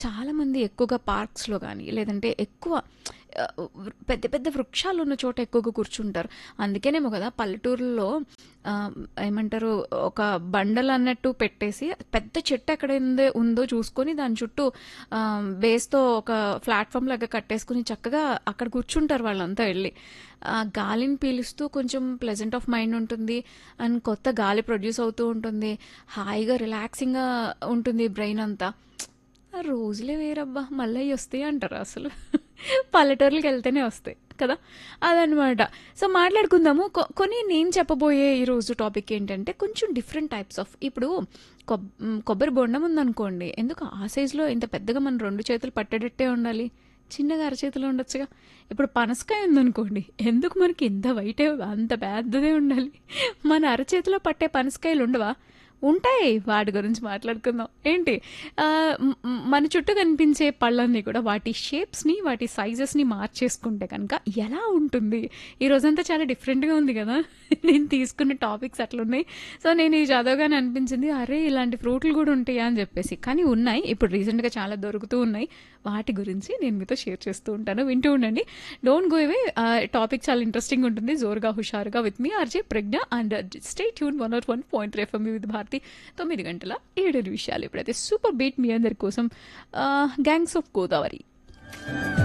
చాలామంది ఎక్కువగా పార్క్స్‌లో గానీ, లేదంటే ఎక్కువ ఆహ్, వృ పెద్ద పెద్ద వృక్షాలున్న చోట ఎక్కువగా కూర్చుంటారు. అందుకేనేమో గదా! పల్లెటూరుల్లో ఆహ్, ఏమంటారు ఒక బండలన్నట్టు పెట్టేసి పెద్ద చెట్టు ఎక్కడుందే ఉందో చూసుకొని దాని చుట్టూ ఆహ్, బేస్‌తో ఒక ప్లాట్‌ఫార్మ్ లాగా కట్టేసుకొని చక్కగా అక్కడ కూర్చుంటారు వాళ్ళంతా ఎళ్లి. ఆ గాలిని పీలుస్తూ కొంచెం ప్లెజెంట్ ఆఫ్ మైండ్ ఉంటుంది. అండ్ కొత్త గాలి ప్రొడ్యూస్ అవుతూ ఉంటుంది. హాయిగా రిలాక్సింగ్‌గా ఉంటుంది బ్రెయిన్ అంతా. ఆ రోజులే వేరబ్బా! మళ్ళీ అయ్యొస్తాయి అంటారా అసలు? పల్లెటూర్లకెళ్తేనే వస్తాయి కదా! అదనమాట. సో, మాట్లాడుకుందాము. కొ కొన్ని నేను చెప్పబోయే ఈరోజు టాపిక్ ఏంటంటే కొంచెం డిఫరెంట్ టైప్స్ ఆఫ్ ఇప్పుడు కొబ్ హ్మ్, కొబ్బరి బొండం ఉందనుకోండి. ఎందుకు ఆ సైజులో ఇంత పెద్దగా మన 2 చేతులు పట్టేటట్టే ఉండాలి. చిన్నగా అరచేతిలో ఉండొచ్చుగా. ఇప్పుడు పనసకాయ ఉందనుకోండి. ఎందుకు మనకి ఇంత వైటే అంత పెద్దదే ఉండాలి. మన అరచేతిలో పట్టే పనసకాయలు ఉండవా? ఉంటాయి. వాటి గురించి మాట్లాడుకుందాం. ఏంటి ఆహ్, హ్మ్, హ్మ్, మన చుట్టూ కనిపించే పళ్ళన్నీ కూడా వాటి షేప్స్‌ని, వాటి సైజెస్‌ని మార్చేసుకుంటే గనక ఎలా ఉంటుంది? ఈ రోజంతా చాలా డిఫరెంట్‌గా ఉంది గదా! నేను తీసుకున్న టాపిక్స్ అట్లున్నాయి. సో, నేను ఇది చదవగానే అనిపించింది అరే! ఇలాంటి ఫ్రూట్లు గూడా ఉంటాయా అని జెప్పేసి. కానీ ఉన్నాయి. ఇప్పుడు రీసెంట్‌గా చాలా దొరుకుతూ ఉన్నాయి. వాటి గురించి నేను మీతో షేర్ చేస్తూ ఉంటాను. వింటూ ఉండండి. డోంట్ గో అవే ఆహ్, టాపిక్ చాలా ఇంట్రెస్టింగ్‌గా ఉంటుంది. జోరుగా, హుషారుగా with me RJ Prajna and stay tune 101.3 FM with Bharati 9 గంటల 7 నిమిషాలు. ఇప్పుడైతే సూపర్ బీట్ మీ అందరి కోసం ఆహ్, 'గ్యాంగ్స్ ఆఫ్ గోదావరి'.